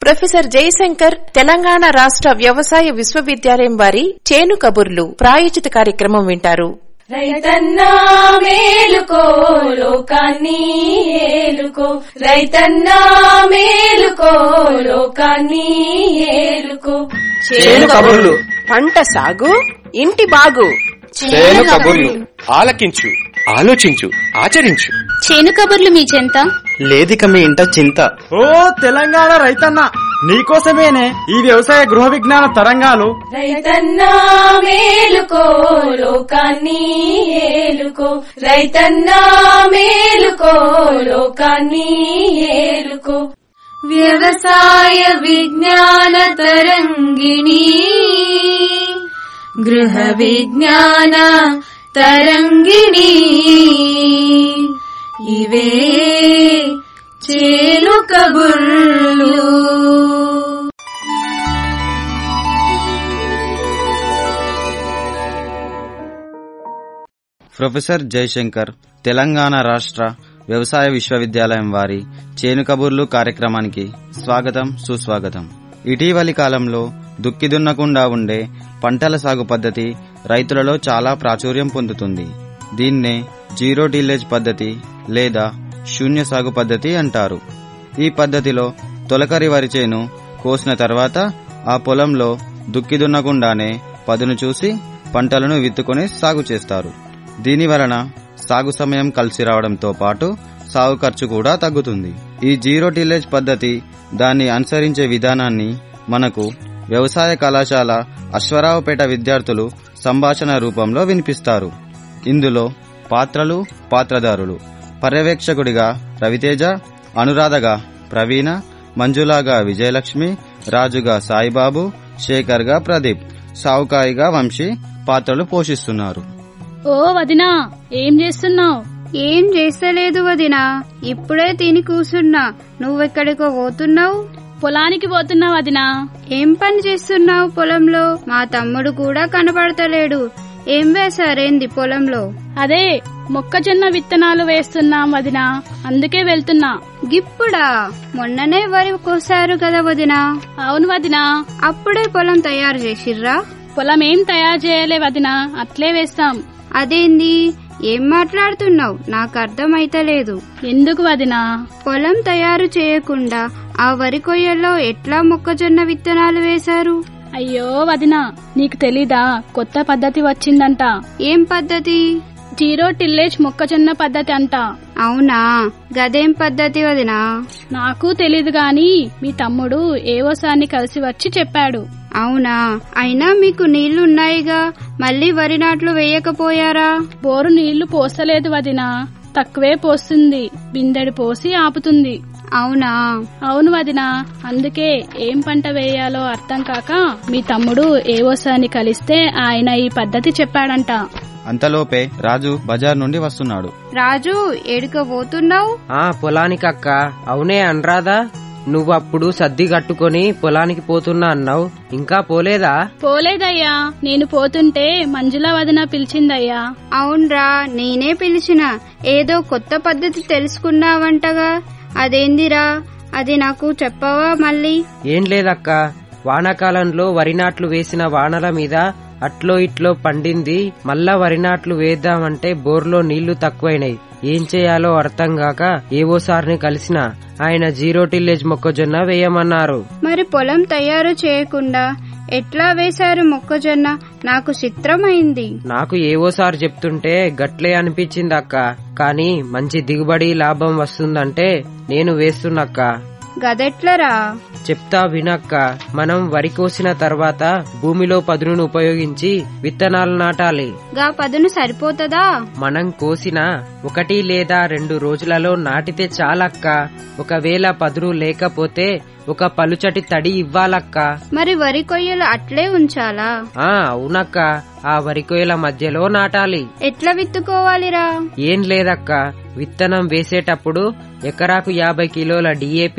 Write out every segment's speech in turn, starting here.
professor Jayashankar Telangana రాష్ట్ర వ్యవసాయ విశ్వవిద్యాలయం వారి చేను కబుర్లు ప్రాయోజిత కార్యక్రమం వింటారు రైతన్నా మేలుకో లోకాన్ని ఏలుకో రైతన్నా మేలుకో లోకాన్ని ఏలుకో చేను కబుర్లు పంట సాగు ఇంటి బాగు చేను కబుర్లు ఆలకించు ఆలోచించు ఆచరించు చేను కబుర్లు మీ చెంత లేదిక మీ ఇంట చింత ఓ తెలంగాణ రైతన్న నీకోసమేనే ఈ వ్యవసాయ గృహ విజ్ఞాన తరంగాలు రైతన్నా మేలుకో లోకాన్ని ఏలుకో రైతన్నా మేలుకో లోకాన్ని ఏలుకో వ్యవసాయ విజ్ఞాన తరంగిణి గృహ విజ్ఞాన తరంగిణి ఇవే చేలు కబుర్లు ప్రొఫెసర్ జయశంకర్ తెలంగాణ రాష్ట్ర వ్యవసాయ విశ్వవిద్యాలయం వారి చేను కబుర్లు కార్యక్రమానికి స్వాగతం సుస్వాగతం ఇటీవలి కాలంలో దుక్కి దున్నకుండా ఉండే పంటల సాగు పద్ధతి రైతులలో చాలా ప్రాచుర్యం పొందుతుంది దీన్నే జీరో టిల్లేజ్ పద్ధతి లేదా శూన్య సాగు పద్ధతి అంటారు ఈ పద్ధతిలో తొలకరి వరి చేను కోసిన తర్వాత ఆ పొలంలో దుక్కి దున్నకుండానే పదును చూసి పంటలను విత్తుకొని సాగు చేస్తారు దీని వలన సాగు సమయం కలిసి రావడంతో పాటు సాగు ఖర్చు కూడా తగ్గుతుంది ఈ జీరో టిల్లేజ్ పద్ధతి దాన్ని అనుసరించే విధానాన్ని మనకు వ్యవసాయ కళాశాల అశ్వరావుపేట విద్యార్థులు సంభాషణ రూపంలో వినిపిస్తారు ఇందులో పాత్రలు పాత్రధారులు పర్యవేక్షకుడిగా రవితేజ అనురాధగా ప్రవీణ మంజులాగా విజయలక్ష్మి రాజుగా సాయిబాబు శేఖర్గా ప్రదీప్ సావుకాయిగా వంశీ పాత్రలు పోషిస్తున్నారు ఓ వదినా ఏం చేస్తున్నావు ఏం చేస్తలేదు వదినా ఇప్పుడే తిని కూసున్నా నువ్వెక్కడికో పోతున్నావు పొలానికి పోతున్నావు వదినా ఏం పని చేస్తున్నావు పొలంలో మా తమ్ముడు కూడా కనపడతలేడు ఏం వేశారేంది పొలంలో అదే మొక్కజొన్న విత్తనాలు వేస్తున్నాం వదినా అందుకే వెళ్తున్నా గిప్పుడా మొన్ననే వరి కోసారు కదా వదినా అవును వదినా అప్పుడే పొలం తయారు చేసిర్రా పొలం ఏం తయారు చేయలే వదినా అట్లే వేస్తాం అదేంది ఏం మాట్లాడుతున్నావు నాకు అర్థమైతలేదు ఎందుకు వదినా పొలం తయారు చేయకుండా ఆ వరి కొయ్యల్లో ఎట్లా మొక్కజొన్న విత్తనాలు వేశారు అయ్యో వదినా నీకు తెలీదా కొత్త పద్ధతి వచ్చిందంట ఏం పద్ధతి జీరో టిల్లేజ్ మొక్కజొన్న పద్ధతి అంట అవునా గదేం పద్ధతి వదినా నాకు తెలీదు గాని మీ తమ్ముడు ఏవోసాన్ని కలిసి వచ్చి చెప్పాడు అవునా అయినా మీకు నీళ్లున్నాయిగా మళ్ళీ వరి నాట్లు వేయకపోయారా బోరు నీళ్లు పోసలేదు వదినా తక్కువే పోస్తుంది బిందెడు పోసి ఆపుతుంది అవునా అవును వదినా అందుకే ఏం పంట వేయాలో అర్థం కాక మీ తమ్ముడు ఏవోసాన్ని కలిస్తే ఆయన ఈ పద్ధతి చెప్పాడంట అంతలోపే రాజు బజార్ నుండి వస్తున్నాడు రాజు ఏడుక పోతున్నావు ఆ పొలానికక్క అవునే అనరాదా నువ్వప్పుడు సద్ది కట్టుకొని పొలానికి పోతున్నా అన్నావు ఇంకా పోలేదా పోలేదయ్యా నేను పోతుంటే మంజుల వదిన పిలిచిందయ్యా అవునరా నేనే పిలిచిన ఏదో కొత్త పద్ధతి తెలుసుకున్నావంటగా అదేందిరా అది నాకు చెప్పవా మళ్ళీ ఏం లేదక్క వానాకాలంలో వరి నాట్లు వేసిన వానల మీద అట్లో ఇట్లో పండింది మళ్ళా వరి నాట్లు వేద్దామంటే బోర్లో నీళ్లు తక్కువైనాయి ఏం చేయాలో అర్థం కాక ఏవో సార్ని కలిసిన ఆయన జీరో టిల్లేజ్ మొక్కజొన్న వేయమన్నారు మరి పొలం తయారు చేయకుండా ఎట్లా వేశారు మొక్కజొన్న నాకు చిత్రమైంది నాకు ఏవో సార్ చెప్తుంటే గట్లే అనిపించింది అక్క కానీ మంచి దిగుబడి లాభం వస్తుందంటే నేను వేస్తున్నక్క గదెట్లరా చెప్తా వినక్క మనం వరి కోసిన తర్వాత భూమిలో పదునును ఉపయోగించి విత్తనాలు నాటాలి గా పదును సరిపోతదా మనం కోసిన ఒకటి లేదా రెండు రోజులలో నాటితే చాలక్క ఒకవేళ పదును లేకపోతే ఒక పలుచటి తడి ఇవ్వాలక్క మరి వరి కొయ్యలు అట్లే ఉంచాలా ఆ అవునక్క ఆ వరి కొయ్యల మధ్యలో నాటాలి ఎట్లా విత్తుకోవాలిరా ఏం లేదక్క విత్తనం వేసేటప్పుడు ఎకరాకు యాభై కిలోల డిఏపి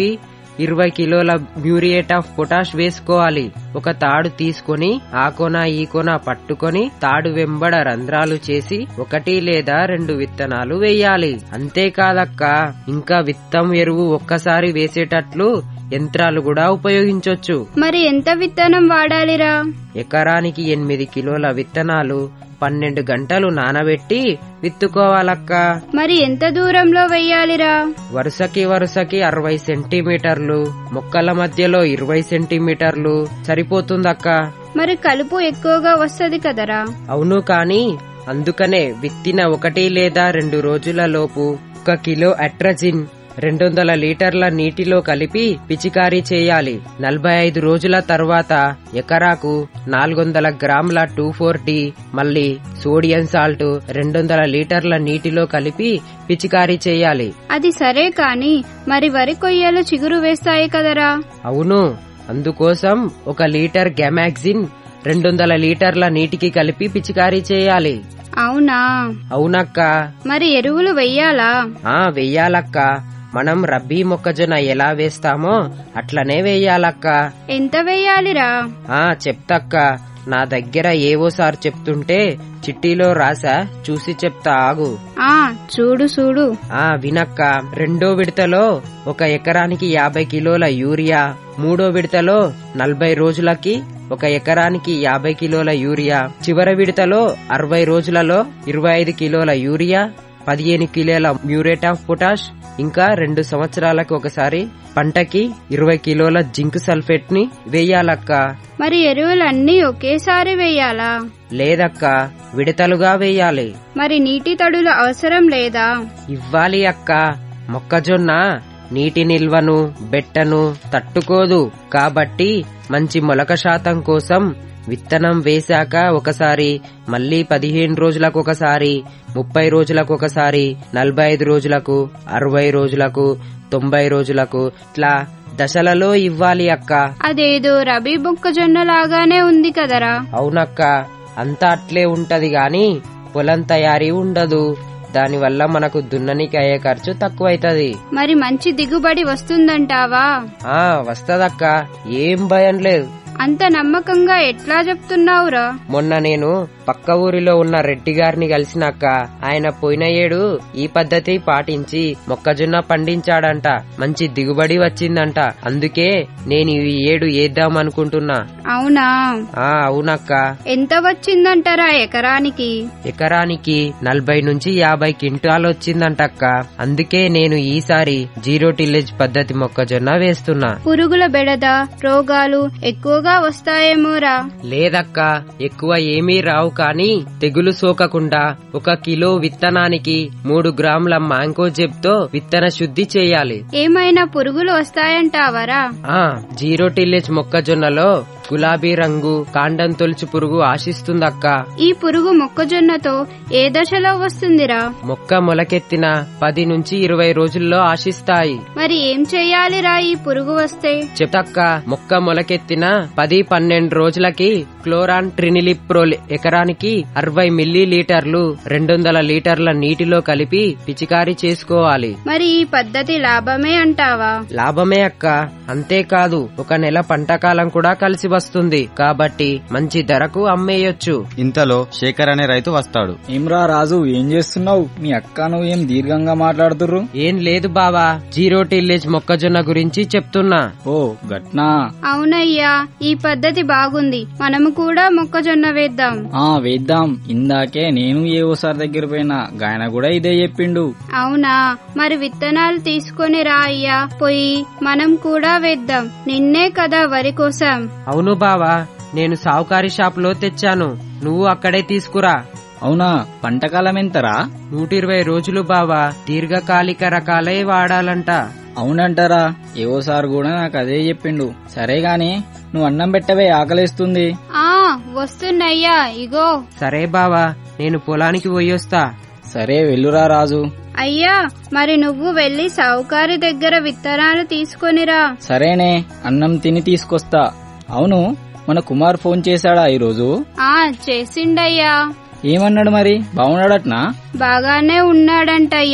ఇరవై కిలోల మ్యూరియేట్ ఆఫ్ పొటాష్ వేసుకోవాలి ఒక తాడు తీసుకొని ఆ కొన ఈ కొన పట్టుకొని తాడు వెంబడ రంధ్రాలు చేసి ఒకటి లేదా రెండు విత్తనాలు వేయాలి అంతేకాదక్క ఇంకా విత్తం ఎరువు ఒక్కసారి వేసేటట్లు యంత్రాలు కూడా ఉపయోగించొచ్చు మరి ఎంత విత్తనం వాడాలిరా ఎకరానికి ఎనిమిది కిలోల విత్తనాలు పన్నెండు గంటలు నానబెట్టి విత్తుకోవాలక్క మరి ఎంత దూరంలో వెయ్యాలిరా వరుసకి వరుసకి అరవై సెంటీమీటర్లు మొక్కల మధ్యలో ఇరవై సెంటీమీటర్లు సరిపోతుందక్క మరి కలుపు ఎక్కువగా వస్తది కదరా అవును కాని అందుకనే విత్తిన ఒకటి లేదా రెండు రోజుల లోపు ఒక కిలో అట్రజిన్ రెండు వందల లీటర్ల నీటిలో కలిపి పిచికారీ చేయాలి నలభై ఐదు రోజుల తర్వాత ఎకరాకు నాలుగు వందల గ్రాముల టూ ఫోర్ డి మళ్ళీ సోడియం సాల్ట్ రెండు వందల లీటర్ల నీటిలో కలిపి పిచికారీ చేయాలి అది సరే కాని మరి వరి కొయ్యలు చిగురు వేస్తాయి కదరా అవును అందుకోసం ఒక లీటర్ గ్యామాక్సిన్ రెండు వందల లీటర్ల నీటికి కలిపి పిచికారీ చేయాలి అవునా అవునక్క మరి ఎరువులు వెయ్యాలా ఆ వెయ్యాలక్క మనం రబ్బీ మొక్కజొన్న ఎలా వేస్తామో అట్లనే వెయ్యాలక్క ఎంత వెయ్యాలిరా ఆ చెప్తక్క నా దగ్గర ఏవో సార్ చెప్తుంటే చిట్టీలో రాసా చూసి చెప్తా ఆగు ఆ చూడు చూడు ఆ వినక్క రెండో విడతలో ఒక ఎకరానికి యాభై కిలోల యూరియా మూడో విడతలో నలభై రోజులకి ఒక ఎకరానికి యాభై కిలోల యూరియా చివరి విడతలో అరవై రోజులలో ఇరవై ఐదు కిలోల యూరియా పదిహేను కిలోల మ్యూరేట్ ఆఫ్ పొటాష్ ఇంకా రెండు సంవత్సరాలకు ఒకసారి పంటకి ఇరవై కిలోల జింక్ సల్ఫేట్ ని వేయాలక్క మరి ఎరువులన్నీ ఒకేసారి వెయ్యాలా లేదక్క విడతలుగా వేయాలి మరి నీటి తడులు అవసరం లేదా ఇవ్వాలి అక్క మొక్కజొన్న నీటి నిల్వను బెట్టను తట్టుకోదు కాబట్టి మంచి మొలక శాతం కోసం విత్తనం వేశాక ఒకసారి మళ్ళీ పదిహేను రోజులకు ఒకసారి ముప్పై రోజులకు ఒకసారి నలభై ఐదు రోజులకు అరవై రోజులకు తొంభై రోజులకు ఇట్లా దశలలో ఇవ్వాలి అక్క అదేదో రబీ మొక్కజొన్న లాగానే ఉంది కదరా అవునక్క అంతా అట్లే ఉంటది గాని పొలం తయారీ ఉండదు దానివల్ల మనకు దున్ననికి అయ్యే ఖర్చు తక్కువైతది మరి మంచి దిగుబడి వస్తుందంటావా ఆ వస్తదక్క ఏం భయం లేదు అంత నమ్మకంగా ఎట్లా చెప్తున్నావురా మొన్న నేను పక్క ఊరిలో ఉన్న రెడ్డి గారిని కలిసినాక ఆయన పోయిన ఏడు ఈ పద్ధతి పాటించి మొక్కజొన్న పండించాడంట మంచి దిగుబడి వచ్చిందంట అందుకే నేను ఈ ఏడు వేద్దాం అనుకుంటున్నా అవునా ఆ అవునక్క ఎంత వచ్చిందంటారా ఎకరానికి ఎకరానికి నలభై నుంచి యాభై క్వింటాల్ వచ్చిందంటక్క అందుకే నేను ఈసారి జీరో టిల్లేజ్ పద్ధతి మొక్కజొన్న వేస్తున్నా పురుగుల బెడద రోగాలు ఎక్కువగా వస్తాయేమోరా లేదక్క ఎక్కువ ఏమీ రావు కానీ తెగులు సోకకుండా ఒక కిలో విత్తనానికి మూడు గ్రాముల మ్యాంగో జెబ్తో విత్తన శుద్ధి చేయాలి ఏమైనా పురుగులు వస్తాయంటావరా ఆ జీరో టిల్లేజ్ మొక్కజొన్నలో గులాబీ రంగు కాండం తొలుచు పురుగు ఆశిస్తుందక్క ఈ పురుగు మొక్కజొన్నతో ఏ దశలో వస్తుందిరా మొక్క మొలకెత్తిన పది నుంచి ఇరవై రోజుల్లో ఆశిస్తాయి మరి ఏం చెయ్యాలిరా ఈ పురుగు వస్తే చెప్తక్క మొక్క మొలకెత్తిన పది పన్నెండు రోజులకి క్లోరాన్ ట్రినిలిప్రోల్ ఎకరానికి అరవై మిల్లీ లీటర్లు రెండు వందల లీటర్ల నీటిలో కలిపి పిచికారీ చేసుకోవాలి మరి ఈ పద్ధతి లాభమే అంటావా లాభమే అక్క అంతేకాదు ఒక నెల పంటకాలం కూడా కలిసి వస్తుంది కాబట్టి మంచి ధరకు అమ్మేయొచ్చు ఇంతలో శేఖర్ అనే రైతు వస్తాడు ఏమ్రా రాజు ఏం చేస్తున్నావు మీ అక్క నువ్వు ఏం దీర్ఘంగా మాట్లాడుతుర్రు ఏం లేదు బావా జీరో టిల్లేజ్ మొక్కజొన్న గురించి చెప్తున్నా ఓ గట్నా అవునయ్యా ఈ పద్ధతి బాగుంది మనము కూడా మొక్కజొన్న వేద్దాం ఆ వేద్దాం ఇందాకే నేను ఏ ఓసారి దగ్గర పోయినా గాయన కూడా ఇదే చెప్పిండు అవునా మరి విత్తనాలు తీసుకొని రా అయ్యా పోయి మనం కూడా వేద్దాం నిన్నే కదా వరి కోసం అవును బావా నేను సావుకారి షాపులో తెచ్చాను నువ్వు అక్కడే తీసుకురా అవునా పంటకాలం ఎంతరా నూట ఇరవై రోజులు బావా దీర్ఘకాలిక రకాలే వాడాలంట అవునంటారా ఏవోసారి కూడా నాకు అదే చెప్పిండు సరే గాని నువ్వు అన్నం పెట్టవే ఆకలేస్తుంది ఆ వస్తున్నయ్యా ఇగో సరే బావా నేను పొలానికి పోయొస్తా సరే వెళ్ళురా రాజు అయ్యా మరి నువ్వు వెళ్లి సౌకారి దగ్గర విత్తనాలు తీసుకొనిరా సరేనే అన్నం తిని తీసుకొస్తా అవును మన కుమార్ ఫోన్ చేశాడా ఈరోజు ఆ చేసిండయ్యా ఏమన్నాడు మరి బాగున్నాడట్నా బాగానే ఉన్నాడంటయ్యా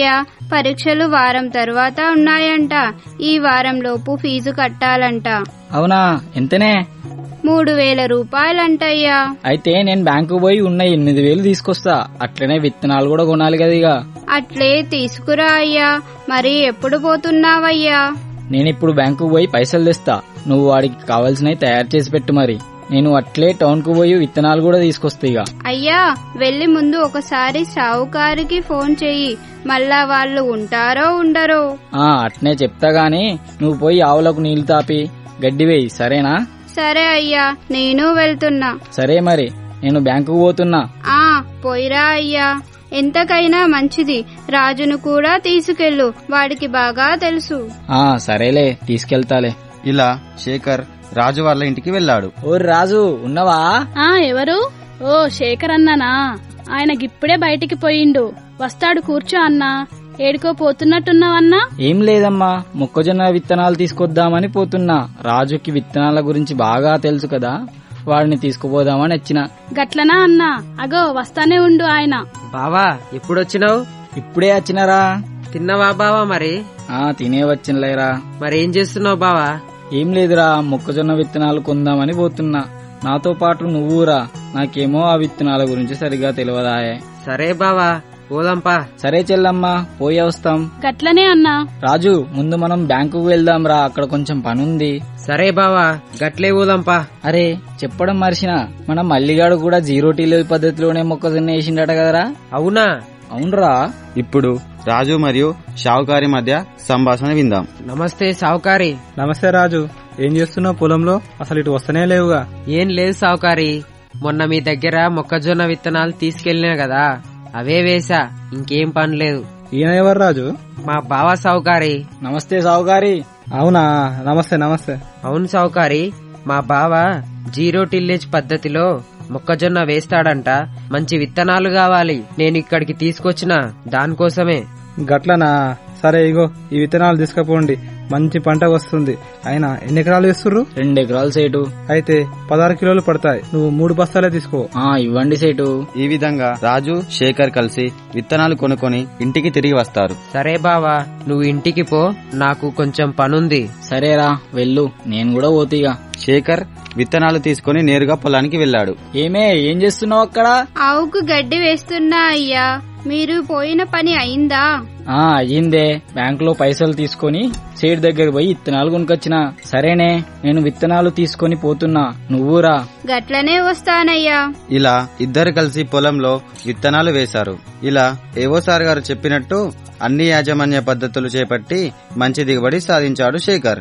పరీక్షలు వారం తర్వాత ఉన్నాయంట ఈ వారంలోపు ఫీజు కట్టాలంట అవునా ఎంతనే మూడు వేల రూపాయలంటయ్యా అయితే నేను బ్యాంకు పోయి ఉన్న ఎనిమిది వేలు తీసుకొస్తా అట్లనే విత్తనాలు కూడా కొనాలి కదా ఇక అట్లే తీసుకురా అయ్యా మరి ఎప్పుడు పోతున్నావయ్యా నేను ఇప్పుడు బ్యాంకు పోయి పైసలు తెస్తా నువ్వు వాడికి కావాల్సినవి తయారు చేసి పెట్టు మరి నేను అట్లే టౌన్ కు పోయి విత్తనాలు కూడా తీసుకొస్తా ఇక అయ్యా వెళ్లి ముందు ఒకసారి సావుకారికి ఫోన్ చెయ్యి మళ్ళా వాళ్ళు ఉంటారో ఉండరో ఆ అట్నే చెప్తా గాని నువ్వు పోయి ఆవులకు నీళ్లు తాపి గడ్డి వేయి సరేనా సరే అయ్యా నేను వెళ్తున్నా సరే మరి నేను బ్యాంకుకు పోతున్నా ఆ పోయిరా అయ్యా ఎంతకైనా మంచిది రాజును కూడా తీసుకెళ్ళు వాడికి బాగా తెలుసు ఆ సరేలే తీసుకెళ్తాలే ఇలా శేఖర్ రాజు వాళ్ళ ఇంటికి వెళ్ళాడు ఓ రాజు ఉన్నవా ఆ ఎవరు ఓ శేఖర్ అన్నానా ఆయన గిప్పుడే బయటికి పోయిండు వస్తాడు కూర్చో అన్నా ఏడుకో పోతున్నట్టున్నావన్నా ఏం లేదమ్మా మొక్కజొన్న విత్తనాలు తీసుకొద్దామని పోతున్నా రాజుకి విత్తనాల గురించి బాగా తెలుసు కదా వాడిని తీసుకుపోదామని వచ్చిన గట్లనా అన్నా అగో వస్తానే ఉండు ఆయన బావా ఎప్పుడొచ్చినావు ఇప్పుడే వచ్చినరా తిన్నవా బావా మరి ఆ తినే వచ్చినలేరా మరేం చేస్తున్నావు బావా ఏం లేదురా మొక్కజొన్న విత్తనాలు కొందామని పోతున్నా నాతో పాటు నువ్వురా నాకేమో ఆ విత్తనాల గురించి సరిగా తెలియదాయే సరే బావా పోదాంపా సరే చెల్లమ్మా పోయి వస్తాం గట్లనే అన్నా రాజు ముందు మనం బ్యాంకుకు వెళ్దాం రా అక్కడ కొంచెం పనుంది సరే బావా గట్లే పోదాంపా అరే చెప్పడం మర్చిన మన మల్లిగాడు కూడా జీరో టీలో పద్ధతిలోనే మొక్కజొన్న వేసిండట కదరా అవునా అవునరా ఇప్పుడు రాజు మరియు షావుకారి మధ్య సంభాషణ విందాం నమస్తే సావుకారి నమస్తే రాజు ఏం చేస్తున్నావు పొలంలో అసలు ఇటు వస్తనే లేవుగా ఏం లేదు సావుకారి మొన్న మీ దగ్గర మొక్కజొన్న విత్తనాలు తీసుకెళ్లినా కదా అవే వేసా ఇంకేం పని లేదు ఈయన ఎవరు రాజు మా బావ సావుకారి నమస్తే సావుగారి అవునా నమస్తే నమస్తే అవును సావుకారి మా బావ జీరో టిల్లేజ్ పద్ధతిలో మొక్కజొన్న వేస్తాడంట మంచి విత్తనాలు కావాలి నేను ఇక్కడికి తీసుకొచ్చిన దానికోసమే గట్లనా సరే ఇగో ఈ విత్తనాలు తీసుకుపోండి మంచి పంట వస్తుంది అయినా ఎన్ని ఎకరాలు వేస్తుర్రు రెండు ఎకరాలు సేటు అయితే పదహారు కిలోలు పడతాయి నువ్వు మూడు బస్తాలే తీసుకో ఆ ఇవ్వండి సేటు ఈ విధంగా రాజు శేఖర్ కలిసి విత్తనాలు కొనుక్కొని ఇంటికి తిరిగి వస్తారు సరే బావా నువ్వు ఇంటికి పో నాకు కొంచెం పనుంది సరేరా వెళ్ళు నేను కూడా పోతీగా శేఖర్ విత్తనాలు తీసుకొని నేరుగా పొలానికి వెళ్ళాడు ఏమే ఏం చేస్తున్నావు అక్కడ ఆవుకు గడ్డి వేస్తున్నా అయ్యా మీరు పోయిన పని అయిందా ఆ అయ్యిందే బ్యాంక్ లో పైసలు తీసుకొని సేట్ దగ్గర పోయి విత్తనాలు కొనుకొచ్చిన సరేనే నేను విత్తనాలు తీసుకొని పోతున్నా నువ్వురా గట్లనే వస్తానయ్యా ఇలా ఇద్దరు కలిసి పొలంలో విత్తనాలు వేశారు ఇలా ఏవో సార్ గారు చెప్పినట్టు అన్ని యాజమాన్య పద్ధతులు చేపట్టి మంచి దిగుబడి సాధించాడు శేఖర్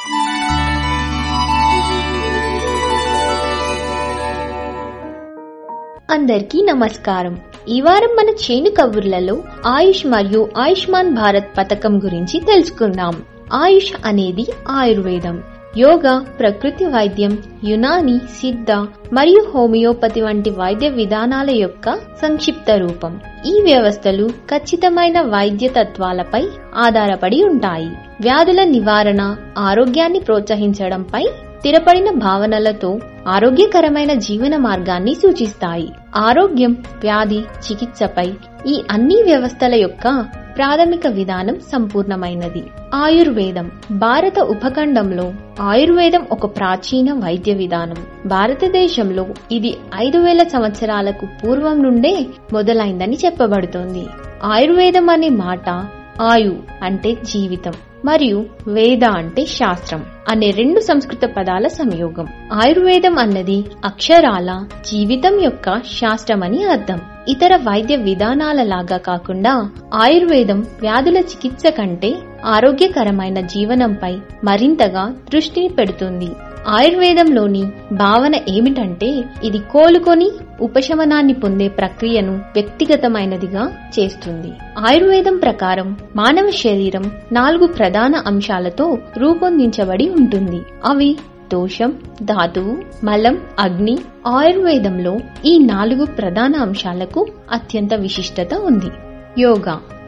అందరికీ నమస్కారం ఈ వారం మన చేను కబుర్లలో ఆయుష్ మరియు ఆయుష్మాన్ భారత్ పథకం గురించి తెలుసుకుందాం ఆయుష్ అనేది ఆయుర్వేదం యోగా ప్రకృతి వైద్యం యునాని సిద్ధ మరియు హోమియోపతి వంటి వైద్య విధానాల యొక్క సంక్షిప్త రూపం ఈ వ్యవస్థలు ఖచ్చితమైన వైద్య తత్వాలపై ఆధారపడి ఉంటాయి వ్యాధుల నివారణ ఆరోగ్యాన్ని ప్రోత్సహించడంపై స్థిరపడిన భావనలతో ఆరోగ్యకరమైన జీవన మార్గాన్ని సూచిస్తాయి ఆరోగ్యం వ్యాధి చికిత్సపై ఈ అన్ని వ్యవస్థల యొక్క ప్రాథమిక విధానం సంపూర్ణమైనది ఆయుర్వేదం భారత ఉపఖండంలో ఆయుర్వేదం ఒక ప్రాచీన వైద్య విధానం భారతదేశంలో ఇది ఐదు వేల సంవత్సరాలకు పూర్వం నుండే మొదలైందని చెప్పబడుతోంది ఆయుర్వేదం అనే మాట ఆయు అంటే జీవితం మరియు వేద అంటే శాస్త్రం అనే రెండు సంస్కృత పదాల సంయోగం ఆయుర్వేదం అన్నది అక్షరాల జీవితం యొక్క శాస్త్రమని అర్థం ఇతర వైద్య విధానాల లాగా కాకుండా ఆయుర్వేదం వ్యాధుల చికిత్స కంటే ఆరోగ్యకరమైన జీవనంపై మరింతగా దృష్టిని పెడుతుంది ఆయుర్వేదంలోని భావన ఏమిటంటే ఇది కోలుకొని ఉపశమనాన్ని పొందే ప్రక్రియను వ్యక్తిగతమైనదిగా చేస్తుంది ఆయుర్వేదం ప్రకారం మానవ శరీరం నాలుగు ప్రధాన అంశాలతో రూపొందించబడి ఉంటుంది అవి దోషం ధాతువు మలం అగ్ని ఆయుర్వేదంలో ఈ నాలుగు ప్రధాన అంశాలకు అత్యంత విశిష్టత ఉంది యోగా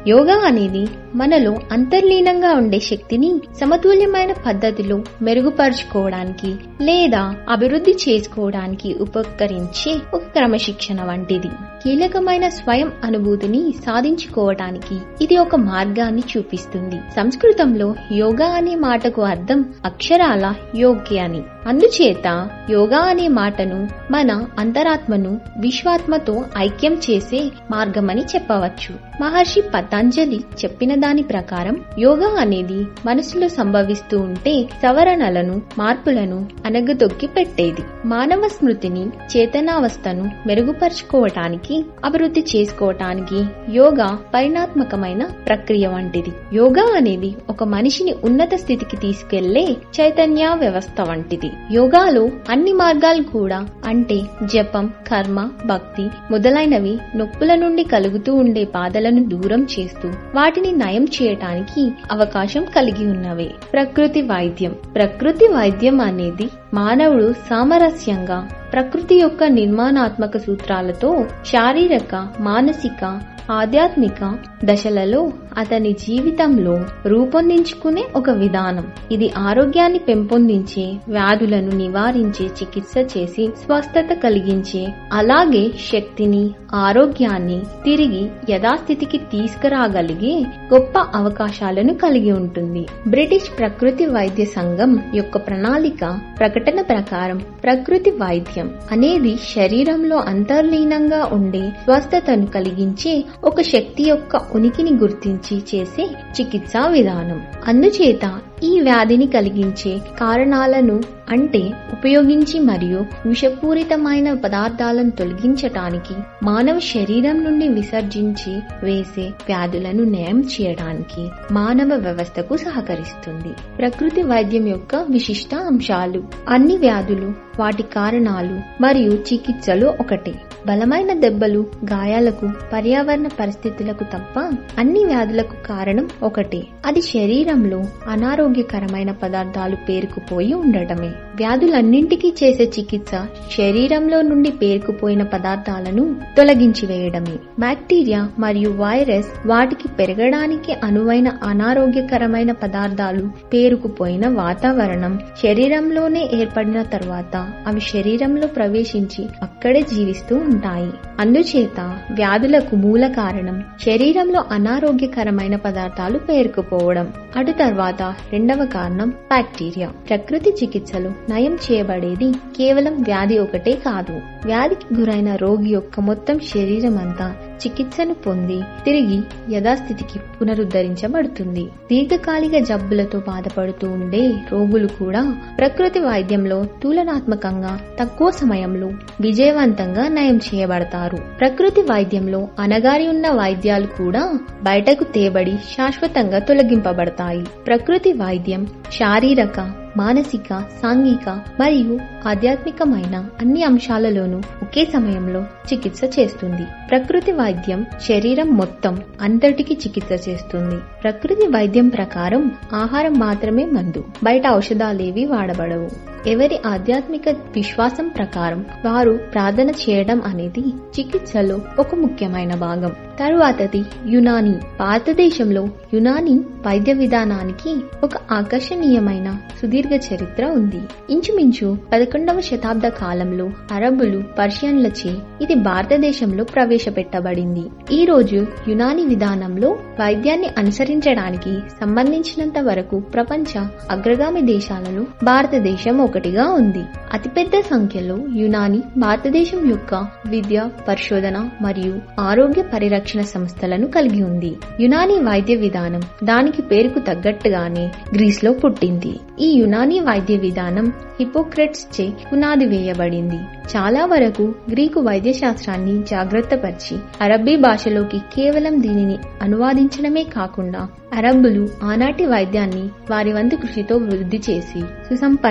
యోగా అనేది మనలో అంతర్లీనంగా ఉండే శక్తిని సమతుల్యమైన పద్ధతిలో మెరుగుపరుచుకోవడానికి లేదా అభివృద్ధి చేసుకోవడానికి ఉపకరించే ఒక క్రమశిక్షణ వంటిది కీలకమైన స్వయం అనుభూతిని సాధించుకోవటానికి ఇది ఒక మార్గాన్ని చూపిస్తుంది సంస్కృతంలో యోగా అనే మాటకు అర్థం అక్షరాల యోగ్య అని అందుచేత యోగా అనే మాటను మన అంతరాత్మను విశ్వాత్మతో ఐక్యం చేసే మార్గమని చెప్పవచ్చు మహర్షి పతంజలి చెప్పిన దాని ప్రకారం యోగా అనేది మనసులో సంభవిస్తూ ఉంటే సవరణలను మార్పులను అనగదొక్కి పెట్టేది మానవ స్మృతిని చేతనావస్థను మెరుగుపరుచుకోవటానికి అభివృద్ధి చేసుకోవటానికి యోగా పరిణాత్మకమైన ప్రక్రియ వంటిది యోగా అనేది ఒక మనిషిని ఉన్నత స్థితికి తీసుకెళ్లే చైతన్య వ్యవస్థ వంటిది యోగాలో అన్ని మార్గాలు కూడా అంటే జపం కర్మ భక్తి మొదలైనవి నొప్పుల నుండి కలుగుతూ ఉండే బాధలను దూరం చేస్తూ వాటిని నయం చేయటానికి అవకాశం కలిగి ఉన్నవే ప్రకృతి వైద్యం ప్రకృతి వైద్యం అనేది మానవుడు సామరస్యంగా ప్రకృతి యొక్క నిర్మాణాత్మక సూత్రాలతో శారీరక మానసిక ఆధ్యాత్మిక దశలలో అతని జీవితంలో రూపొందించుకునే ఒక విధానం ఇది ఆరోగ్యాన్ని పెంపొందించే వ్యాధులను నివారించే చికిత్స చేసి స్వస్థత కలిగించే అలాగే శక్తిని ఆరోగ్యాన్ని తిరిగి యథాస్థితికి తీసుకురాగలిగే గొప్ప అవకాశాలను కలిగి ఉంటుంది బ్రిటిష్ ప్రకృతి వైద్య సంఘం యొక్క ప్రణాళిక ప్రకటన ప్రకారం ప్రకృతి వైద్యం అనేది శరీరంలో అంతర్లీనంగా ఉండే స్వస్థతను కలిగించే ఒక శక్తి యొక్క ఉనికిని గుర్తించి చేసే చికిత్సా విధానం అందుచేత ఈ వ్యాధిని కలిగించే కారణాలను అంటే ఉపయోగించి మరియు విషపూరితమైన పదార్థాలను తొలగించటానికి మానవ శరీరం నుండి విసర్జించి వేసే వ్యాధులను నయం చేయడానికి మానవ వ్యవస్థకు సహకరిస్తుంది ప్రకృతి వైద్యం యొక్క విశిష్ట అంశాలు అన్ని వ్యాధులు వాటి కారణాలు మరియు చికిత్సలు ఒకటే బలమైన దెబ్బలు గాయాలకు పర్యావరణ పరిస్థితులకు తప్ప అన్ని వ్యాధులకు కారణం ఒకటే అది శరీరంలో అనారోగ్యకరమైన పదార్థాలు పేరుకుపోయి ఉండటమే వ్యాధులన్నింటికీ చేసే చికిత్స శరీరంలో నుండి పేరుకుపోయిన పదార్థాలను తొలగించి వేయడమే బ్యాక్టీరియా మరియు వైరస్ వాటికి పెరగడానికి అనువైన అనారోగ్యకరమైన పదార్థాలు పేరుకుపోయిన వాతావరణం శరీరంలోనే ఏర్పడిన తర్వాత అవి శరీరంలో ప్రవేశించి అక్కడే జీవిస్తూ ఉంటాయి అందుచేత వ్యాధులకు మూల కారణం శరీరంలో అనారోగ్యకరమైన పదార్థాలు పేరుకుపోవడం అటు తర్వాత రెండవ కారణం బ్యాక్టీరియా ప్రకృతి చికిత్సలు నయం చేయబడేది కేవలం వ్యాధి ఒకటే కాదు వ్యాధికి గురైన రోగి యొక్క మొత్తం శరీరం అంతా చికిత్సను పొంది తిరిగి యథాస్థితికి పునరుద్ధరించబడుతుంది దీర్ఘకాలిక జబ్బులతో బాధపడుతూ ఉండే రోగులు కూడా ప్రకృతి వైద్యంలో తులనాత్మకంగా తక్కువ సమయంలో విజయవంతంగా నయం చేయబడతారు ప్రకృతి వైద్యంలో అనగారి ఉన్న వైద్యాలు కూడా బయటకు తేబడి శాశ్వతంగా తొలగింపబడతాయి ప్రకృతి వైద్యం శారీరక మానసిక సాంఘిక మరియు ఆధ్యాత్మికమైన అన్ని అంశాలలోనూ ఒకే సమయంలో చికిత్స చేస్తుంది ప్రకృతి వైద్యం శరీరం మొత్తం అంతటికి చికిత్స చేస్తుంది ప్రకృతి వైద్యం ప్రకారం ఆహారం మాత్రమే మందు బయట ఔషధాలేవి వాడబడవు ఎవరి ఆధ్యాత్మిక విశ్వాసం ప్రకారం వారు ప్రార్థన చేయడం అనేది చికిత్సలో ఒక ముఖ్యమైన భాగం తరువాతది యునాని భారతదేశంలో యునాని వైద్య విధానానికి ఒక ఆకర్షణీయమైన సుదీర్ఘ చరిత్ర ఉంది ఇంచుమించు పదకొండవ శతాబ్ద కాలంలో అరబ్బులు పర్షియన్లచే ఇది భారతదేశంలో ప్రవేశపెట్టబడింది ఈ రోజు యునాని విధానంలో వైద్యాన్ని అనుసరించడానికి సంబంధించినంత వరకు ప్రపంచ అగ్రగామి దేశాలలో భారతదేశం ఒకటిగా ఉంది అతిపెద్ద సంఖ్యలో యునాని భారతదేశం యొక్క విద్య పరిశోధన మరియు ఆరోగ్య పరిరక్షణ సంస్థలను కలిగి ఉంది యునాని వైద్య విధానం దానికి పేరుకు తగ్గట్టుగానే గ్రీస్ లో పుట్టింది ఈ యునాని వైద్య విధానం హిపోక్రెట్స్ చే పునాది వేయబడింది చాలా వరకు గ్రీకు వైద్య శాస్త్రాన్ని జాగ్రత్తపరిచి అరబ్బీ భాషలోకి కేవలం దీనిని అనువాదించడమే కాకుండా అరబ్బులు ఆనాటి వైద్యాన్ని వారి వంతు కృషితో వృద్ధి చేసి సుసంపన్నం చేసి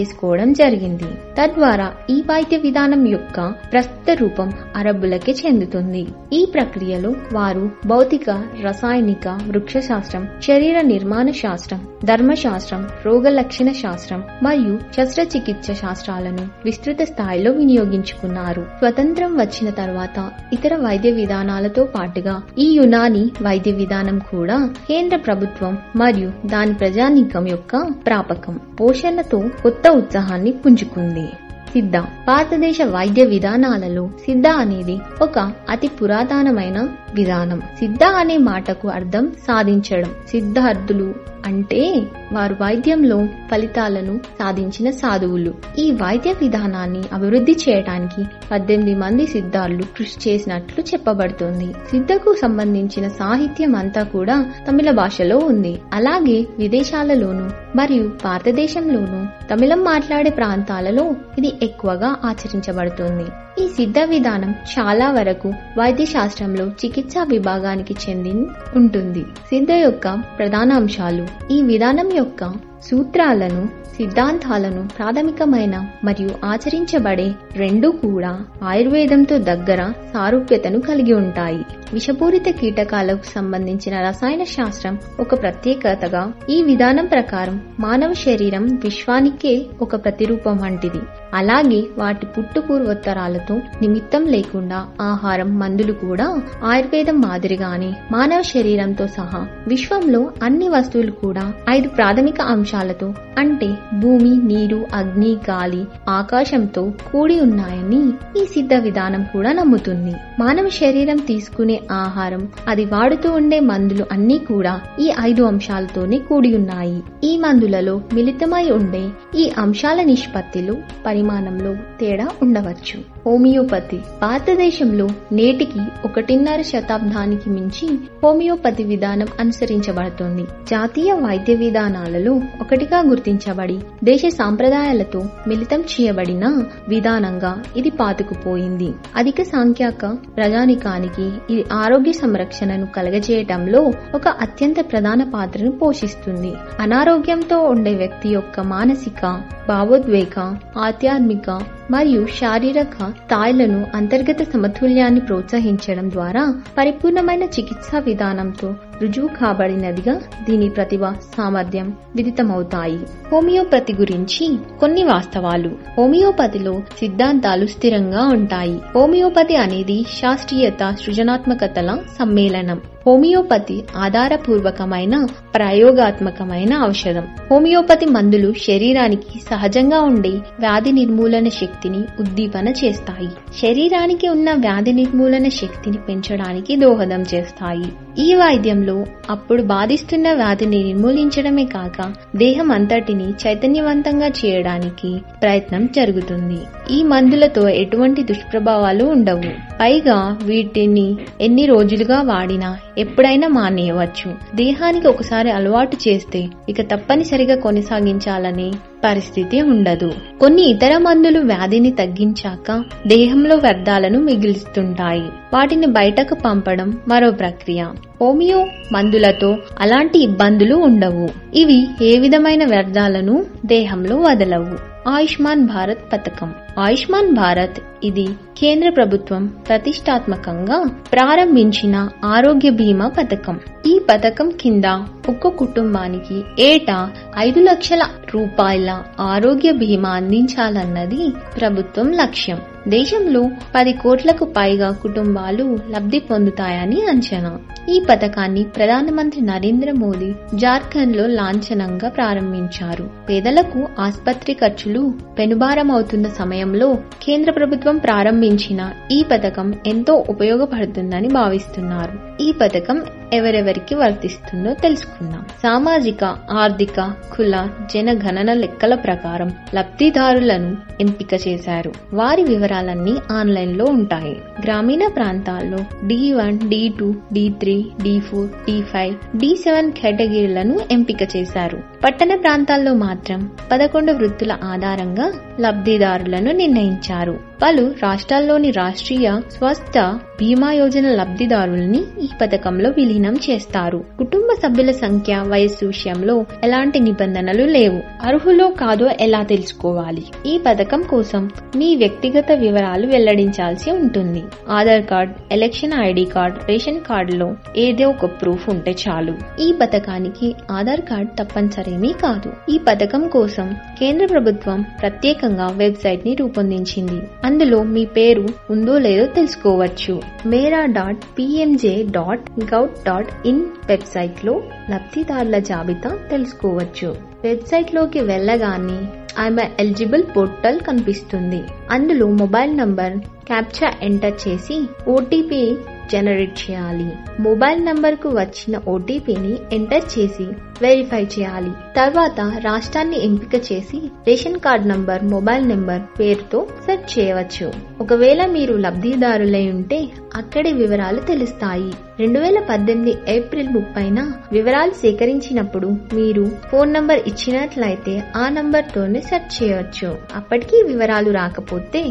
తీసుకోవడం జరిగింది తద్వారా ఈ వైద్య విధానం యొక్క ప్రస్తుత రూపం అరబ్బులకే చెందుతుంది ఈ ప్రక్రియలో వారు భౌతిక రసాయనిక వృక్ష శాస్త్రం శరీర నిర్మాణ శాస్త్రం ధర్మశాస్త్రం రోగ లక్షణ శాస్త్రం మరియు శస్త్రచికిత్స శాస్త్రాలను విస్తృత స్థాయిలో వినియోగించుకున్నారు స్వతంత్రం వచ్చిన తర్వాత ఇతర వైద్య విధానాలతో పాటుగా ఈ యునాని వైద్య విధానం కూడా కేంద్ర ప్రభుత్వం మరియు దాని ప్రజానీకం యొక్క ప్రాపకం పోషణతో కొత్త ఉత్సాహాన్ని పుంజుకుంది సిద్ధ భారతదేశ వైద్య విధానాలలో సిద్ధ అనేది ఒక అతి పురాతనమైన విధానం సిద్ధ అనే మాటకు అర్థం సాధించడం సిద్ధార్థులు అంటే వారు వైద్యంలో ఫలితాలను సాధించిన సాధువులు ఈ వైద్య విధానాన్ని అభివృద్ధి చేయడానికి పద్దెనిమిది మంది సిద్ధార్థులు కృషి చేసినట్లు చెప్పబడుతుంది సిద్ధకు సంబంధించిన సాహిత్యం అంతా కూడా తమిళ భాషలో ఉంది అలాగే విదేశాలలోను మరియు భారతదేశంలోను తమిళం మాట్లాడే ప్రాంతాలలో ఇది ఎక్కువగా ఆచరించబడుతుంది ఈ సిద్ధ విధానం చాలా వరకు వైద్య శాస్త్రంలో చికిత్సా విభాగానికి చెంది ఉంటుంది సిద్ధ యొక్క ప్రధాన అంశాలు ఈ విధానం యొక్క సూత్రాలను సిద్ధాంతాలను ప్రాథమికమైన మరియు ఆచరించబడే రెండు కూడా ఆయుర్వేదంతో దగ్గర సారూప్యతను కలిగి ఉంటాయి విషపూరిత కీటకాలకు సంబంధించిన రసాయన శాస్త్రం ఒక ప్రత్యేకతగా ఈ విధానం ప్రకారం మానవ శరీరం విశ్వానికే ఒక ప్రతిరూపం వంటిది అలాగే వాటి పుట్టు పూర్వోత్తరాలతో నిమిత్తం లేకుండా ఆహారం మందులు కూడా ఆయుర్వేదం మాదిరిగానే మానవ శరీరంతో సహా విశ్వంలో అన్ని వస్తువులు కూడా ఐదు ప్రాథమిక అంశాలతో అంటే భూమి నీరు అగ్ని గాలి ఆకాశంతో కూడి ఉన్నాయని ఈ సిద్ధ విధానం కూడా నమ్ముతుంది మానవ శరీరం తీసుకునే ఆహారం అది వాడుతూ ఉండే మందులు అన్నీ కూడా ఈ ఐదు అంశాలతోనే కూడి ఉన్నాయి ఈ మందులలో మిళితమై ఉండే ఈ అంశాల నిష్పత్తిలో పరిమాణంలో తేడా ఉండవచ్చు హోమియోపతి భారతదేశంలో నేటికి ఒకటిన్నర శతాబ్దానికి మించి హోమియోపతి విధానం అనుసరించబడుతుంది జాతీయ వైద్య విధానాలలో ఒకటిగా గుర్తించబడి దేశ సాంప్రదాయాలతో మిళితం చేయబడిన విధానంగా ఇది పాతుకుపోయింది అధిక సంఖ్యాక ప్రజానికానికి ఇది ఆరోగ్య సంరక్షణను కలగజేయటంలో ఒక అత్యంత ప్రధాన పాత్రను పోషిస్తుంది అనారోగ్యంతో ఉండే వ్యక్తి యొక్క మానసిక భావోద్వేగ ఆధ్యాత్మిక మరియు శారీరక స్థాయిలను అంతర్గత సమతుల్యాన్ని ప్రోత్సహించడం ద్వారా పరిపూర్ణమైన చికిత్సా విధానంతో రుజువు కాబడినదిగా దీని ప్రతిభ సామర్థ్యం విదితమవుతాయి హోమియోపతి గురించి కొన్ని వాస్తవాలు హోమియోపతిలో సిద్ధాంతాలు స్థిరంగా ఉంటాయి హోమియోపతి అనేది శాస్త్రీయత సృజనాత్మకతల సమ్మేళనం హోమియోపతి ఆధారపూర్వకమైన ప్రయోగాత్మకమైన ఔషధం హోమియోపతి మందులు శరీరానికి సహజంగా ఉండే వ్యాధి నిర్మూలన శక్తిని ఉద్దీపన చేస్తాయి శరీరానికి ఉన్న వ్యాధి నిర్మూలన శక్తిని పెంచడానికి దోహదం చేస్తాయి ఈ వైద్యంలో అప్పుడు బాధిస్తున్న వ్యాధిని నిర్మూలించడమే కాక దేహం అంతటిని చైతన్యవంతంగా చేయడానికి ప్రయత్నం జరుగుతుంది ఈ మందులతో ఎటువంటి దుష్ప్రభావాలు ఉండవు పైగా వీటిని ఎన్ని రోజులుగా వాడినా ఎప్పుడైనా మానేయవచ్చు దేహానికి ఒకసారి అలవాటు చేస్తే ఇక తప్పనిసరిగా కొనసాగించాలనే పరిస్థితి ఉండదు కొన్ని ఇతర మందులు వ్యాధిని తగ్గించాక దేహంలో వ్యర్థాలను మిగిలిస్తుంటాయి వాటిని బయటకు పంపడం మరో ప్రక్రియ హోమియో మందులతో అలాంటి ఇబ్బందులు ఉండవు ఇవి ఏ విధమైన వ్యర్థాలను దేహంలో వదలవు ఆయుష్మాన్ భారత్ పథకం ఆయుష్మాన్ భారత్ ఇది కేంద్ర ప్రభుత్వం ప్రతిష్టాత్మకంగా ప్రారంభించిన ఆరోగ్య బీమా పథకం ఈ పథకం కింద ఒక్క కుటుంబానికి ఏటా ఐదు లక్షల రూపాయల ఆరోగ్య బీమా అందించాలన్నది ప్రభుత్వం లక్ష్యం దేశంలో పది కోట్లకు పైగా కుటుంబాలు లబ్ధి పొందుతాయని అంచనా ఈ పథకాన్ని ప్రధానమంత్రి నరేంద్ర మోదీ జార్ఖండ్ లో లాంఛనంగా ప్రారంభించారు పేదలకు ఆసుపత్రి ఖర్చులు పెనుభారమవుతున్న సమయంలో కేంద్ర ప్రభుత్వం ప్రారంభించిన ఈ పథకం ఎంతో ఉపయోగపడుతుందని భావిస్తున్నారు ఈ పథకం ఎవరెవరికి వర్తిస్తుందో తెలుసుకుందాం సామాజిక ఆర్థిక కుల జనగణన లెక్కల ప్రకారం లబ్ధిదారులను ఎంపిక చేశారు వారి వివరాలన్నీ ఆన్లైన్ లో ఉంటాయి గ్రామీణ ప్రాంతాల్లో D one D two D three D four D five D seven కేటగిరీలను ఎంపిక చేశారు పట్టణ ప్రాంతాల్లో మాత్రం పదకొండు వృత్తుల ఆధారంగా లబ్ధిదారులను నిర్ణయించారు పలు రాష్ట్రాల్లోని రాష్ట్రీయ స్వస్థ బీమా యోజన లబ్ధిదారుల్ని ఈ పథకంలో విలీనం చేస్తారు కుటుంబ సభ్యుల సంఖ్య వయస్సు విషయంలో ఎలాంటి నిబంధనలు లేవు అర్హులో కాదో ఎలా తెలుసుకోవాలి ఈ పథకం కోసం మీ వ్యక్తిగత వివరాలు వెల్లడించాల్సి ఉంటుంది Aadhaar card election ID card ration కార్డులో ఏదో ఒక ప్రూఫ్ ఉంటే చాలు ఈ పథకానికి ఆధార్ కార్డ్ తప్పనిసరేమీ కాదు ఈ పథకం కోసం కేంద్ర ప్రభుత్వం ప్రత్యేకంగా వెబ్సైట్ ని రూపొందించింది అందులో మీ పేరు ఉందో లేదో తెలుసుకోవచ్చు mera dot PMJ dot gov dot in website లో లబ్ధిదారుల జాబితా తెలుసుకోవచ్చు వెబ్సైట్ లోకి వెళ్ళగానే ఆమె ఎలిజిబుల్ పోర్టల్ కనిపిస్తుంది అందులో మొబైల్ నంబర్ క్యాప్చా ఎంటర్ చేసి ఓటీపీ జనరేట్ చేయాలి మొబైల్ నంబర్ కు వచ్చిన ఓటీపీని ఎంటర్ చేసి వెరిఫై చేయాలి తర్వాత రాష్ట్రాన్ని ఎంపిక చేసి ration card number mobile number పేరుతో సెట్ చేయవచ్చు ఒకవేళ మీరు లబ్ధిదారులై ఉంటే అక్కడి వివరాలు తెలుస్తాయి రెండు వేల పద్దెనిమిది ఏప్రిల్ ముప్పైన వివరాలు సేకరించినప్పుడు మీరు ఫోన్ నంబర్ ఇచ్చినట్లయితే ఆ నంబర్ తోనే సెర్చ్ చేయవచ్చు అప్పటికీ వివరాలు రాకపోతే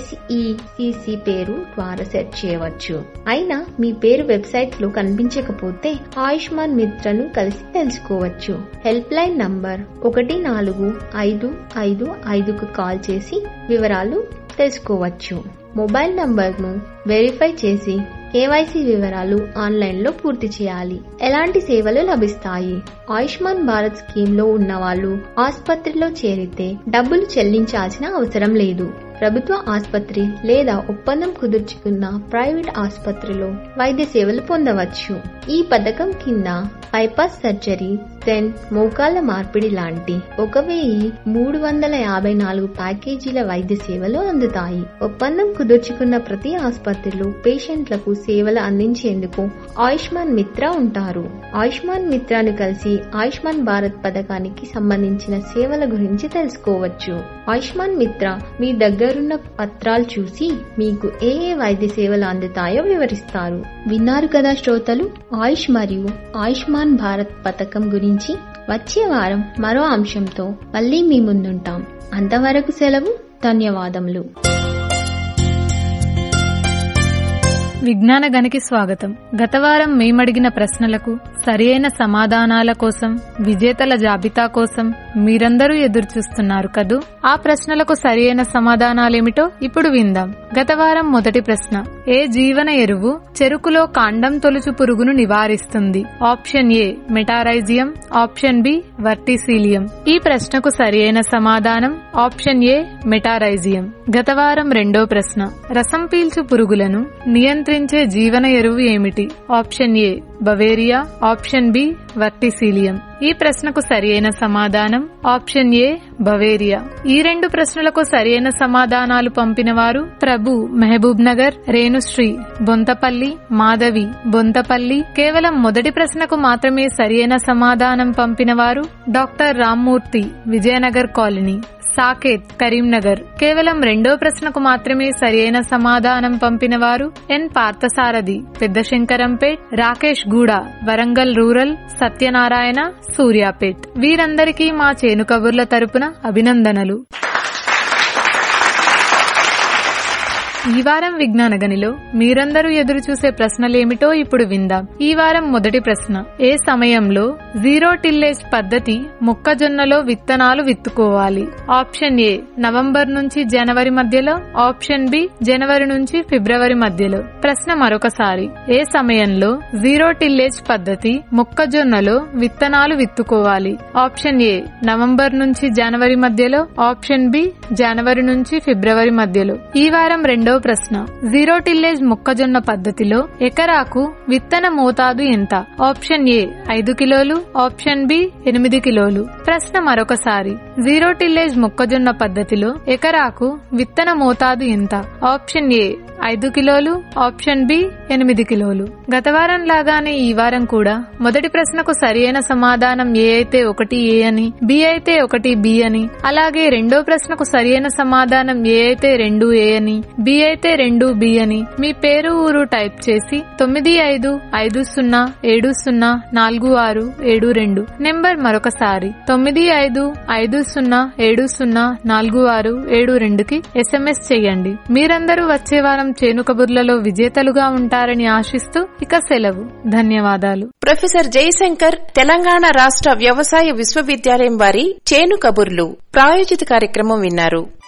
ఎస్ఈసిసి పేరు ద్వారా సెర్చ్ చేయవచ్చు అయినా మీ పేరు వెబ్సైట్ లో కనిపించకపోతే ఆయుష్మాన్ మిత్రను కలిసి తెలుసుకోవచ్చు హెల్ప్ లైన్ నంబర్ ఒకటి నాలుగు ఐదు ఐదు ఐదుకు కాల్ చేసి వివరాలు తెలుసుకోవచ్చు మొబైల్ నంబర్ను వెరిఫై చేసి కేవైసీ వివరాలు ఆన్లైన్ లో పూర్తి చేయాలి ఎలాంటి సేవలు లభిస్తాయి ఆయుష్మాన్ భారత్ స్కీమ్ లో ఉన్న వాళ్ళు ఆసుపత్రిలో చేరితే డబ్బులు చెల్లించాల్సిన అవసరం లేదు ప్రభుత్వ ఆసుపత్రి లేదా ఒప్పందం కుదుర్చుకున్న ప్రైవేట్ ఆసుపత్రిలో వైద్య సేవలు పొందవచ్చు ఈ పథకం కింద బైపాస్ సర్జరీ సెంట్ మోకాళ్ల మార్పిడి లాంటి ఒక వెయ్యి మూడు వందల యాభై నాలుగు ప్యాకేజీల వైద్య సేవలు అందుతాయి ఒప్పందం కుదుర్చుకున్న ప్రతి ఆసుపత్రిలో పేషెంట్లకు సేవలు అందించేందుకు ఆయుష్మాన్ మిత్ర ఉంటారు ఆయుష్మాన్ మిత్రాను కలిసి ఆయుష్మాన్ భారత్ పథకానికి సంబంధించిన సేవల గురించి తెలుసుకోవచ్చు ఆయుష్మాన్ మిత్ర మీ దగ్గరున్న పత్రాలు చూసి మీకు ఏ ఏ వైద్య సేవలు అందుతాయో వివరిస్తారు విన్నారు కదా శ్రోతలు ఆయుష్ మరియు ఆయుష్మాన్ భారత్ పథకం గురించి వచ్చే వారం మరో అంశంతో మళ్ళీ మీ ముందుంటాం అంతవరకు సెలవు ధన్యవాదములు విజ్ఞాన గనికి స్వాగతం గత వారం మేమడిగిన ప్రశ్నలకు సరియైన సమాధానాల కోసం విజేతల జాబితా కోసం మీరందరూ ఎదురు చూస్తున్నారు కదూ ఆ ప్రశ్నలకు సరియైన సమాధానాలేమిటో ఇప్పుడు విందాం గత వారం మొదటి ప్రశ్న ఏ జీవన ఎరువు చెరుకులో కాండం తొలుచు పురుగును నివారిస్తుంది option A metarhizium option B verticillium ఈ ప్రశ్నకు సరియైన సమాధానం ఆప్షన్ ఏ మెటారైజియం గత వారం రెండో ప్రశ్న రసం పీల్చు పురుగులను నియంత్రించే జీవన ఎరువు ఏమిటి option A beauveria option B verticillium ఈ ప్రశ్నకు సరియైన సమాధానం ఆప్షన్ ఏ బవేరియా ఈ రెండు ప్రశ్నలకు సరియైన సమాధానాలు పంపిన వారు ప్రభు మహబూబ్ నగర్ రేణుశ్రీ బొంతపల్లి మాధవి బొంతపల్లి కేవలం మొదటి ప్రశ్నకు మాత్రమే సరియైన సమాధానం పంపిన వారు డాక్టర్ రామ్మూర్తి విజయనగర్ కాలనీ సాకేత్ కరీంనగర్ కేవలం రెండో ప్రశ్నకు మాత్రమే సరియైన సమాధానం పంపిన వారు ఎన్ పార్థసారథి పెద్దశంకరంపేట్ రాకేష్ గూడ వరంగల్ రూరల్ సత్యనారాయణ సూర్యాపేట్ వీరందరికీ మా చేను కబుర్ల తరపున అభినందనలు ఈ వారం విజ్ఞాన గనిలో మీరందరూ ఎదురు చూసే ప్రశ్నలేమిటో ఇప్పుడు విందాం ఈ వారం మొదటి ప్రశ్న ఏ సమయంలో జీరో టిల్లేజ్ పద్ధతి మొక్కజొన్నలో విత్తనాలు విత్తుకోవాలి ఆప్షన్ ఏ నవంబర్ నుంచి జనవరి మధ్యలో ఆప్షన్ బి జనవరి నుంచి ఫిబ్రవరి మధ్యలో ప్రశ్న మరొకసారి ఏ సమయంలో జీరో టిల్లేజ్ పద్ధతి మొక్కజొన్నలో విత్తనాలు విత్తుకోవాలి ఆప్షన్ ఏ నవంబర్ నుంచి జనవరి మధ్యలో ఆప్షన్ బి జనవరి నుంచి ఫిబ్రవరి మధ్యలో ఈ వారం రెండో ప్రశ్న జీరో టిల్లేజ్ మొక్కజొన్న పద్ధతిలో ఎకరాకు విత్తన మోతాదు ఎంత ఆప్షన్ ఏ ఐదు కిలోలు ఆప్షన్ బి ఎనిమిది కిలోలు ప్రశ్న మరొకసారి జీరో టిల్లేజ్ మొక్కజొన్న పద్ధతిలో ఎకరాకు విత్తన మోతాదు ఎంత ఆప్షన్ ఏ ఐదు కిలోలు ఆప్షన్ బి ఎనిమిది కిలోలు గత వారం లాగానే ఈ వారం కూడా మొదటి ప్రశ్నకు సరియైన సమాధానం ఏ అయితే ఒకటి ఏ అని బి అయితే ఒకటి బి అని అలాగే రెండో ప్రశ్నకు సరియైన సమాధానం ఏ అయితే రెండు ఏ అని బి అయితే రెండు బి అని మీ పేరు ఊరు టైప్ చేసి తొమ్మిది ఐదు ఐదు సున్నా ఏడు సున్నా నాలుగు ఆరు ఏడు రెండు నెంబర్ మరొకసారి తొమ్మిది ఐదు ఐదు సున్నా ఏడు సున్నా నాలుగు ఆరు ఏడు రెండుకి ఎస్ఎంఎస్ చేయండి మీరందరూ వచ్చే వారం చేను కబుర్లలో విజేతలుగా ఉంటారని ఆశిస్తూ ఇక సెలవు ధన్యవాదాలు ప్రొఫెసర్ జయశంకర్ తెలంగాణ రాష్ట్ర వ్యవసాయ విశ్వవిద్యాలయం వారి చేను కబుర్లు ప్రాయోజిత కార్యక్రమం విన్నారు